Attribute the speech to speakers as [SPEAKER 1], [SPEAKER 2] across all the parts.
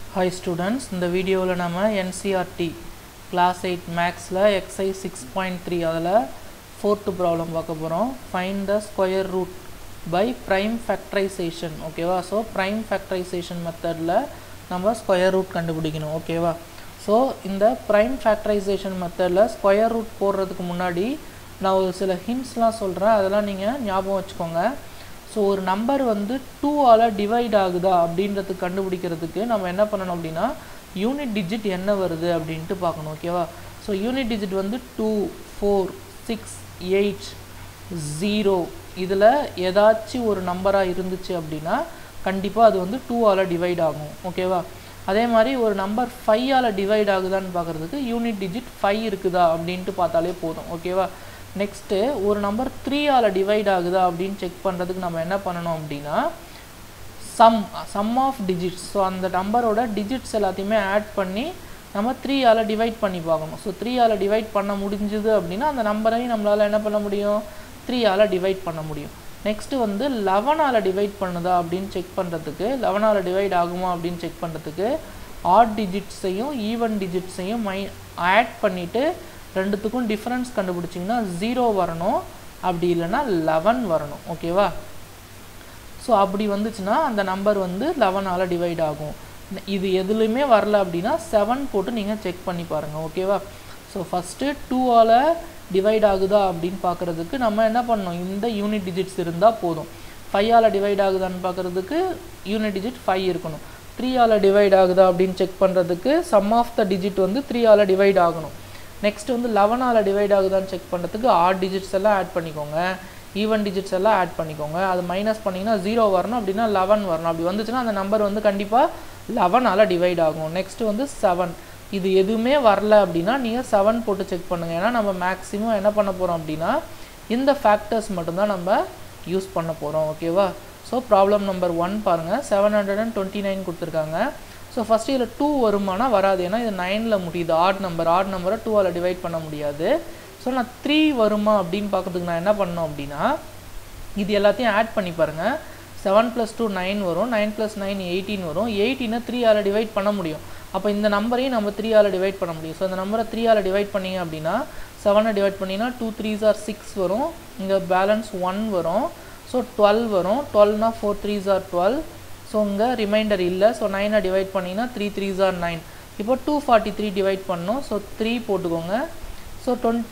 [SPEAKER 1] hi students இந்த வீடியோவில் நம்ம என்சிஆர்டி கிளாஸ் எயிட் மேக்ஸில் எக்ஸை சிக்ஸ் பாயிண்ட் த்ரீ அதில் ஃபோர்த்து ப்ராப்ளம் பார்க்க போகிறோம் find the square root by prime factorization ஓகேவா ஸோ ப்ரைம் ஃபேக்டரைசேஷன் மெத்தடில் நம்ம ஸ்கொயர் ரூட் கண்டுபிடிக்கணும் ஓகேவா ஸோ இந்த ப்ரைம் ஃபேக்டரைசேஷன் மெத்தடில் ஸ்கொயர் ரூட் போடுறதுக்கு முன்னாடி நான் ஒரு சில ஹிண்ட்ஸ்லாம் சொல்கிறேன் அதெல்லாம் நீங்கள் ஞாபகம் வச்சுக்கோங்க ஸோ ஒரு நம்பர் வந்து டூவால் டிவைட் ஆகுதா அப்படின்றதுக்கு கண்டுபிடிக்கிறதுக்கு நம்ம என்ன பண்ணணும் அப்படின்னா யூனிட் டிஜிட் என்ன வருது அப்படின்ட்டு பார்க்கணும் ஓகேவா ஸோ யூனிட் டிஜிட் வந்து two four six eight zero இதில் ஏதாச்சும் ஒரு நம்பராக இருந்துச்சு அப்படின்னா கண்டிப்பாக அது வந்து டூவால் டிவைட் ஆகும் ஓகேவா அதே மாதிரி ஒரு நம்பர் ஃபைவால் டிவைட் ஆகுதான்னு பார்க்குறதுக்கு யூனிட் டிஜிட் ஃபைவ் இருக்குதா அப்படின்ட்டு பார்த்தாலே போதும் ஓகேவா நெக்ஸ்ட்டு ஒரு நம்பர் த்ரீயால் டிவைட் ஆகுதா அப்படின்னு செக் பண்ணுறதுக்கு நம்ம என்ன பண்ணணும் அப்படின்னா sum sum of digits so அந்த நம்பரோட டிஜிட்ஸ் எல்லாத்தையுமே ஆட் பண்ணி நம்ம த்ரீயால் டிவைட் பண்ணி பார்க்கணும் ஸோ த்ரீயால் டிவைட் பண்ண முடிஞ்சுது அப்படின்னா அந்த நம்பரையும் நம்மளால் என்ன பண்ண முடியும் த்ரீயால் டிவைட் பண்ண முடியும் நெக்ஸ்ட்டு வந்து லெவனால் டிவைட் பண்ணுதா அப்படின்னு செக் பண்ணுறதுக்கு லெவனால் டிவைட் ஆகுமா அப்படின்னு செக் பண்ணுறதுக்கு ஆட் டிஜிட்ஸையும் ஈவன் டிஜிட்ஸையும் மை ஆட் பண்ணிவிட்டு ரெண்டுத்துக்கும் டிஃப்ரென்ஸ் கண்டுபிடிச்சிங்கன்னா ஜீரோ வரணும் அப்படி இல்லைன்னா லெவன் வரணும் ஓகேவா ஸோ அப்படி வந்துச்சுன்னா அந்த நம்பர் வந்து லெவனால் டிவைட் ஆகும் இது எதுலேயுமே வரல அப்படின்னா செவன் போட்டு நீங்கள் செக் பண்ணி பாருங்கள் ஓகேவா ஸோ ஃபஸ்ட்டு டூவால் டிவைட் ஆகுதா அப்படின்னு பார்க்குறதுக்கு நம்ம என்ன பண்ணணும் இந்த யூனிட் டிஜிட்ஸ் இருந்தால் போதும் ஃபைவால் டிவைட் ஆகுதான்னு பார்க்குறதுக்கு யூனிட் டிஜிட் ஃபைவ் இருக்கணும் த்ரீயால் டிவைட் ஆகுதா அப்படின்னு செக் பண்ணுறதுக்கு சம் ஆஃப் த டிஜிட் வந்து த்ரீயால் டிவைட் ஆகணும் நெக்ஸ்ட் வந்து லெவனால் டிவைட் ஆகுதான்னு செக் பண்ணுறதுக்கு ஆட் டிஜிட்ஸ் எல்லாம் ஆட் பண்ணிக்கோங்க ஈவன் டிஜிட்ஸ் எல்லாம் ஆட் பண்ணிக்கோங்க அது மைனஸ் பண்ணிங்கன்னா ஜீரோ வரணும் அப்படின்னா லெவன் வரணும் அப்படி வந்துச்சுன்னா அந்த நம்பர் வந்து கண்டிப்பாக லெவனால் டிவைட் ஆகும் நெக்ஸ்ட் வந்து செவன் இது எதுவுமே வரல அப்படின்னா நீங்கள் செவன் போட்டு செக் பண்ணுங்கள் ஏன்னா நம்ம மேக்ஸிமம் என்ன பண்ண போகிறோம் அப்படின்னா இந்த ஃபேக்டர்ஸ் மட்டும்தான் நம்ம யூஸ் பண்ண போகிறோம் ஓகேவா ஸோ ப்ராப்ளம் நம்பர் ஒன் பாருங்கள் seven hundred and twenty nine கொடுத்துருக்காங்க ஸோ ஃபஸ்ட்டு இதில் டூ வருமானா வராது ஏன்னா இது நைனில் முடியுது ஆட் நம்பர் ஆட் நம்பரை டூவால் டிவைட் பண்ண முடியாது ஸோ நான் த்ரீ வருமா அப்படின்னு பார்க்கறதுக்கு நான் என்ன பண்ணோம் அப்படின்னா இது எல்லாத்தையும் ஆட் பண்ணி பாருங்கள் செவன் ப்ளஸ் டூ நைன் வரும் நைன் ப்ளஸ் நைன் எயிட்டீன் வரும் எயிட்டீனை த்ரீயால் டிவைட் பண்ண முடியும் அப்போ இந்த நம்பரையும் நம்ம த்ரீயால் டிவைட் பண்ண முடியும் ஸோ இந்த நம்பரை த்ரீயால் டிவைட் பண்ணிங்க அப்படின்னா செவனை டிவைட் பண்ணிங்கன்னா டூ த்ரீஸ் ஆர் சிக்ஸ் வரும் இங்கே பேலன்ஸ் ஒன் வரும் ஸோ டுவெல் வரும் டுவெல்னா four threes are twelve so இங்கே ரிமைண்டர் இல்லை ஸோ நைனை டிவைட் பண்ணிங்கன்னா த்ரீ த்ரீஸ் ஆர் நைன் இப்போ டூ ஃபார்ட்டி த்ரீ டிவைட் பண்ணணும் ஸோ த்ரீ போட்டுக்கோங்க ஸோ டுவெண்ட்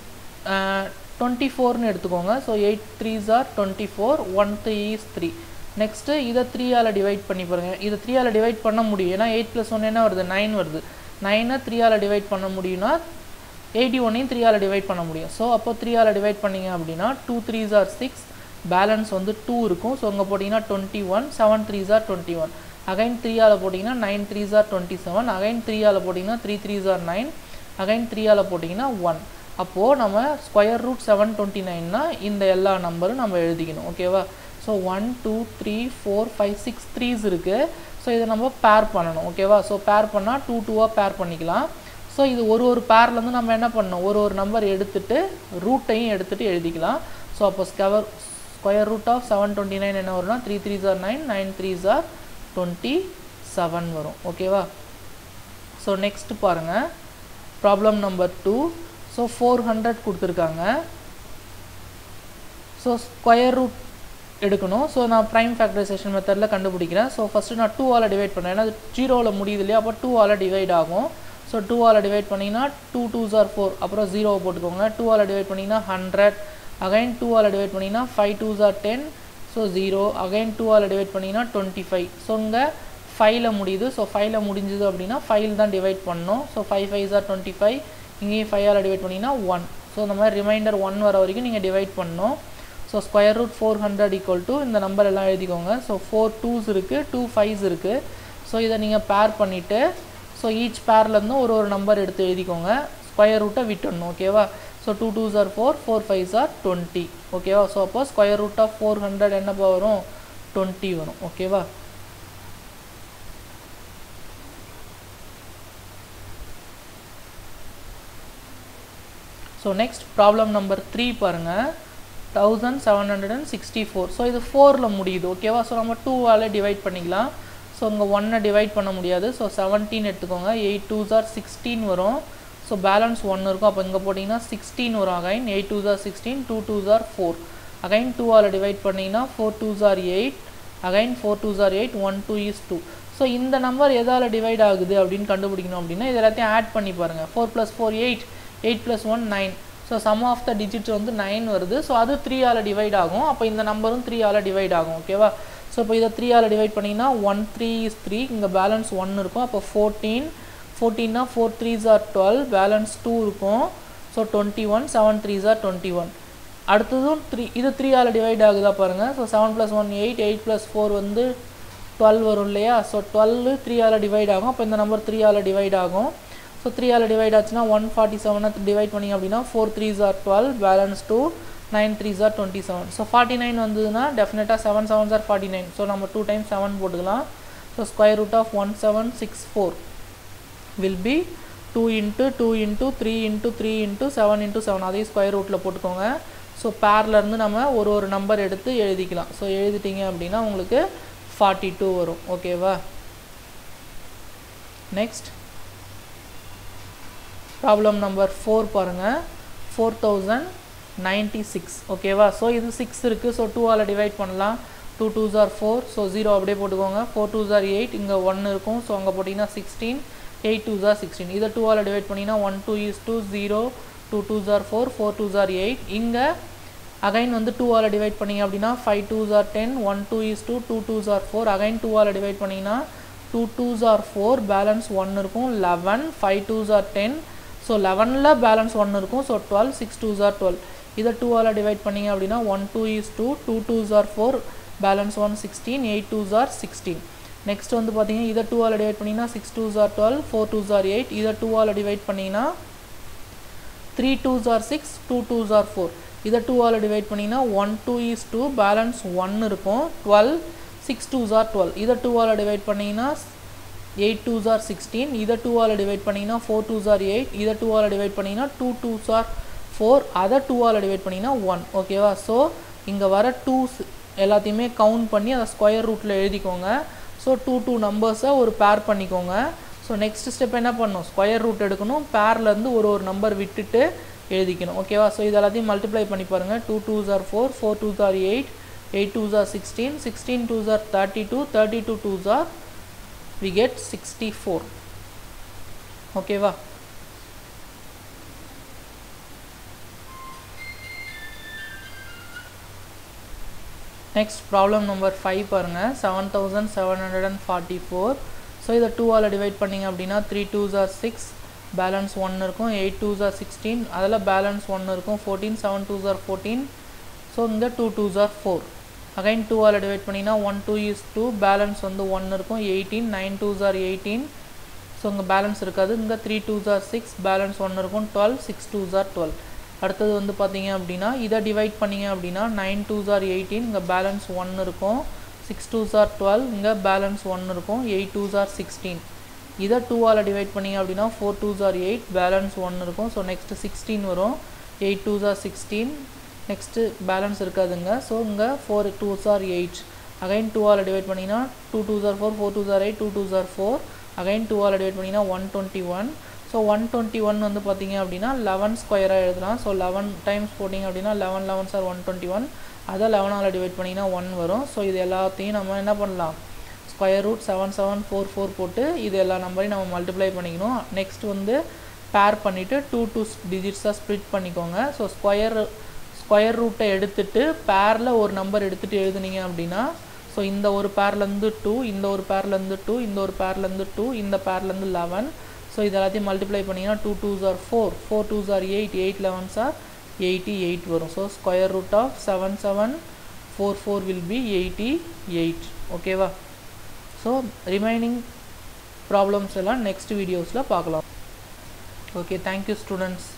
[SPEAKER 1] டுவெண்ட்டி ஃபோர்னு எடுத்துக்கோங்க so eight threes are twenty four one three is three next இதை த்ரீயால் டிவைட் பண்ணி பாருங்கள் இதை த்ரீயால் டிவைட் பண்ண முடியும் ஏன்னா எயிட் ப்ளஸ் ஒன் என்ன வருது நைன் வருது நைனை த்ரீயால் டிவைட் பண்ண முடியும்னா எயிட்டி ஒன்னையும் த்ரீயால் டிவைட் பண்ண முடியும் ஸோ அப்போ த்ரீயால் டிவைட் பண்ணிங்க அப்படின்னா two threes are six balance வந்து டூ இருக்கும் ஸோ அங்கே போட்டிங்கன்னா twenty one seven threes are twenty one again த்ரீயால் போட்டிங்கன்னா nine threes are twenty seven again த்ரீயால் போட்டிங்கன்னா three threes are nine again த்ரீயால் போட்டிங்கன்னா ஒன் அப்போது நம்ம ஸ்கொயர் ரூட் செவன் டுவெண்ட்டி நைன்னா இந்த எல்லா நம்பரும் நம்ம எழுதிக்கணும் ஓகேவா so one two three four five six threes இருக்குது ஸோ இதை நம்ம பேர் பண்ணணும் ஓகேவா ஸோ பேர் பண்ணால் டூ டூவாக பேர் பண்ணிக்கலாம் ஸோ இது ஒரு ஒரு பேர்லேருந்து நம்ம என்ன பண்ணணும் ஒரு ஒரு நம்பர் எடுத்துகிட்டு ரூட்டையும் எடுத்துகிட்டு எழுதிக்கலாம் ஸோ அப்போ square square root of seven twenty nine என்ன வரும்னா three three are nine nine three are twenty seven வரும் ஓகேவா ஸோ நெக்ஸ்ட் பாருங்கள் problem number two so four hundred கொடுத்துருக்காங்க ஸோ ஸ்கொயர் ரூட் எடுக்கணும் ஸோ நான் ப்ரைம் ஃபேக்டரைசேஷன் மெத்தடில் கண்டுபிடிக்கிறேன் ஸோ ஃபஸ்ட்டு நான் டூவால் டிவைட் பண்ணேன் ஏன்னா ஜீரோவில் முடியுது இல்லையா அப்போ டூவால் டிவைட் ஆகும் ஸோ டூவால் டிவைட் பண்ணிங்கன்னா டூ டூஸ் ஆர் ஃபோர் அப்புறம் ஜீரோவை போட்டுக்கோங்க டூவால் டிவைட் பண்ணிங்கன்னா ஹண்ட்ரட் அகைன் டூவால் டிவைட் பண்ணிங்கன்னா five twos are ten so zero again டூவால் டிவைட் பண்ணிங்கன்னா டுவெண்ட்டி ஃபைவ் ஸோ இங்கே ஃபைவ்ல முடியுது ஸோ ஃபைவ்ல முடிஞ்சுது அப்படின்னா ஃபைவ் தான் டிவைட் பண்ணணும் so five five are twenty five இங்கேயும் ஃபைவால் டிவைட் பண்ணிங்கன்னா ஒன் ஸோ இந்த மாதிரி ரிமைண்டர் ஒன் வர வரைக்கும் நீங்கள் டிவைட் பண்ணணும் so square root four hundred equal to இந்த நம்பர் எல்லாம் எழுதிக்கோங்க ஸோ ஃபோர் டூஸ் இருக்குது டூ ஃபைவ்ஸ் இருக்குது ஸோ இதை நீங்கள் பேர் பண்ணிவிட்டு ஸோ ஈச் பேர்லேருந்தும் ஒரு ஒரு நம்பர் எடுத்து எழுதிக்கோங்க ஸ்கொயர் ரூட்டை விட்டுடணும் ஓகேவா so two twos are four four fives are twenty ஓகேவா ஸோ அப்போ square root of four hundred என்னப்பா வரும் டுவெண்ட்டி வரும் ஓகேவா so next problem number three பாருங்கள் thousand seven hundred and sixty four so இது ஃபோரில் முடியுது ஓகேவா ஸோ நம்ம டூவால் டிவைட் பண்ணிக்கலாம் ஸோ இங்கே ஒன்னை டிவைட் பண்ண முடியாது ஸோ செவன்டீன் எடுத்துக்கோங்க எயிட் டூ ஜார் சிக்ஸ்டீன் வரும் ஸோ பேலன்ஸ் ஒன் இருக்கும் அப்போ இங்கே போட்டிங்கன்னா சிக்ஸ்டீன் வரும் again eight twos are sixteen two twos are four again டூவால் டிவைட் பண்ணிங்கன்னா four twos are eight again four twos are eight one two is two so இந்த number எதால் டிவைட் ஆகுது அப்படின்னு கண்டுபிடிக்கணும் அப்படின்னா இது எல்லாத்தையும் ஆட் பண்ணி பாருங்கள் four plus four eight eight plus one nine so some of the digits வந்து நைன் வருது ஸோ அது த்ரீ ஆல் டிவைட் ஆகும் அப்போ இந்த நம்பரும் த்ரீ ஆல் டிவைட் ஆகும் ஓகேவா ஸோ இப்போ இதை த்ரீ ஆல் டிவைட் பண்ணிங்கன்னா ஒன் த்ரீ இஸ் த்ரீ இங்கே பேலன்ஸ் ஒன் இருக்கும் அப்போ ஃபோர்டீன் ஃபோர்டீன்னா four threes are twelve balance two இருக்கும் so twenty one seven threes are twenty one அடுத்ததும் த்ரீ இது த்ரீ ஆல் டிவைட் ஆகுதா பாருங்கள் so seven plus one eight eight plus four வந்து டுவெல் வரும் இல்லையா ஸோ டுவெல் த்ரீ ஆல் டிவைட் ஆகும் அப்போ இந்த நம்பர் த்ரீ ஆல் டிவைட் ஆகும் ஸோ த்ரீ ஆல் டிவைட் ஆச்சுன்னா ஒன் ஃபார்ட்டி செவனை டிவைட் பண்ணிங்க அப்படின்னா four threes are twelve balance two nine threes are twenty seven so forty nine வந்ததுன்னா டெஃபினட்டாக seven sevens are forty nine so நம்ம டூ டைம்ஸ் செவன் போட்டுக்கலாம் so square root of one seven six four will be two into two into three into three into seven into seven அதையும் square ரூட்டில் போட்டுக்கோங்க so பேர்லேருந்து நம்ம ஒரு ஒரு number எடுத்து எழுதிக்கலாம் ஸோ எழுதிட்டீங்க அப்படின்னா உங்களுக்கு ஃபார்ட்டி டூ வரும் ஓகேவா நெக்ஸ்ட் ப்ராப்ளம் நம்பர் ஃபோர் பாருங்கள் ஃபோர் தௌசண்ட் நைன்ட்டி சிக்ஸ் ஓகேவா ஸோ இது சிக்ஸ் இருக்குது ஸோ டூவால் டிவைட் பண்ணலாம் two twos are four so zero அப்படியே போட்டுக்கோங்க ஃபோர் டூ ஜார் எயிட் இங்கே ஒன்று இருக்கும் ஸோ அங்கே போட்டிங்கன்னா sixteen eight twos are sixteen இதை டூவால் டிவைட் பண்ணிங்கன்னா one two is two zero two twos are four four twos are eight இங்கே அகைன் வந்து டூவால் டிவைட் பண்ணிங்க அப்படின்னா five twos are ten one two is two two twos are four again டூவால் divide பண்ணிங்கன்னா two twos are four balance one இருக்கும் eleven five twos are ten so லெவனில் balance one இருக்கும் so twelve six twos are twelve இதை டூவால் divide பண்ணிங்க அப்படின்னா one two is two two twos are four balance one sixteen eight twos are sixteen next வந்து பார்த்தீங்கன்னா இதை டூவால் டிவைட் பண்ணிங்கன்னா six twos are twelve four twos are eight இதை டூவால் டிவைட் பண்ணிங்கன்னா three twos are six two twos are four இதை டூவால் டிவைட் பண்ணிங்கன்னா one two is two balance one இருக்கும் twelve six twos are twelve இதை டூவால் டிவைட் பண்ணிங்கன்னா எயிட் டூ ஜார் சிக்ஸ்டீன் இதை டூவால் டிவைட் பண்ணிங்கன்னா ஃபோர் டூ ஜார் எயிட் இதை டூவால் டிவைட் பண்ணிங்கன்னா டூ டூ ஜார் ஃபோர் அதை டூவால் டிவைட் பண்ணிங்கன்னா ஒன் ஓகேவா ஸோ இங்கே வர டூஸ் எல்லாத்தையுமே கவுண்ட் பண்ணி அதை ஸ்கொயர் ரூட்டில் எழுதிக்கோங்க ஸோ டூ டூ நம்பர்ஸை ஒரு பேர் பண்ணிக்கோங்க ஸோ நெக்ஸ்ட் ஸ்டெப் என்ன பண்ணணும் ஸ்கொயர் ரூட் எடுக்கணும் பேர்லேருந்து ஒரு ஒரு நம்பர் விட்டுட்டு எழுதிக்கணும் ஓகேவா ஸோ இது எல்லாத்தையும் மல்டிப்ளை பண்ணி பாருங்கள் two twos are four four twos are eight eight twos are sixteen sixteen twos are thirty two thirty two twos are we get 64 ஓகேவா நெக்ஸ்ட் ப்ராப்ளம் நம்பர் ஃபைவ் பாருங்கள் seven thousand seven hundred and forty four so இதை டூவால் divide பண்ணிங்க அப்படின்னா three twos are six balance one இருக்கும் eight twos are sixteen அதில் balance ஒன்று இருக்கும் fourteen seven twos are fourteen so இந்த two twos are four again டூவால் டிவைட் பண்ணிங்கன்னா one two is two balance வந்து ஒன் இருக்கும் eighteen nine twos are eighteen so இங்கே பேலன்ஸ் இருக்காது இங்கே three twos are six balance ஒன்று இருக்கும் twelve six twos are twelve அடுத்தது வந்து பார்த்தீங்க அப்படின்னா இதை டிவைட் பண்ணிங்க அப்படின்னா நைன் டூ ஜார் எயிட்டீன் இங்கே பேலன்ஸ் ஒன் இருக்கும் சிக்ஸ் டூ ஜார் டுவெல் இங்கே பேலன்ஸ் ஒன் இருக்கும் எயிட் டூ ஜார் சிக்ஸ்டீன் இதை டூவால் டிவைட் பண்ணிங்க அப்படின்னா four twos are eight balance one இருக்கும் ஸோ நெக்ஸ்ட்டு சிக்ஸ்டீன் வரும் eight twos are sixteen next balance இருக்காதுங்க ஸோ இங்கே four twos are eight again டூவால் டிவைட் பண்ணிங்கன்னா two twos are four four twos are eight two twos are four again டூவால் divide பண்ணிங்கன்னா one twenty one so one twenty one வந்து பார்த்தீங்க அப்படின்னா eleven ஸ்கொயராக எழுதலாம் ஸோ லெவன் டைம்ஸ் போட்டிங்க அப்படின்னா eleven elevens are one twenty one அதை லெவனால் டிவைட் பண்ணிங்கன்னா ஒன் வரும் ஸோ இது எல்லாத்தையும் நம்ம என்ன பண்ணலாம் square root seven seven four four போட்டு இது எல்லா நம்பரையும் நம்ம மல்டிப்ளை பண்ணிக்கணும் நெக்ஸ்ட் வந்து பேர் பண்ணிவிட்டு டூ டூ டிஜிட்ஸாக ஸ்ப்ளிட் பண்ணிக்கோங்க ஸோ ஸ்கொயர் ஸ்கொயர் ரூட்டை எடுத்துட்டு பேரில் ஒரு நம்பர் எடுத்துகிட்டு எழுதுனீங்க அப்படின்னா ஸோ இந்த ஒரு பேர்லேருந்து டூ இந்த ஒரு பேர்லேருந்து டூ இந்த ஒரு பேர்லேருந்து டூ இந்த பேர்லேருந்து லெவன் ஸோ இது எல்லாத்தையும் மல்டிப்ளை பண்ணிங்கன்னா two two or four four two or eight eight elevens or eighty eight வரும் so square root of seven seven four four will be eighty eight ஓகேவா ஸோ ரிமைனிங் ப்ராப்ளம்ஸ் எல்லாம் next வீடியோஸில் பார்க்கலாம் okay thank you students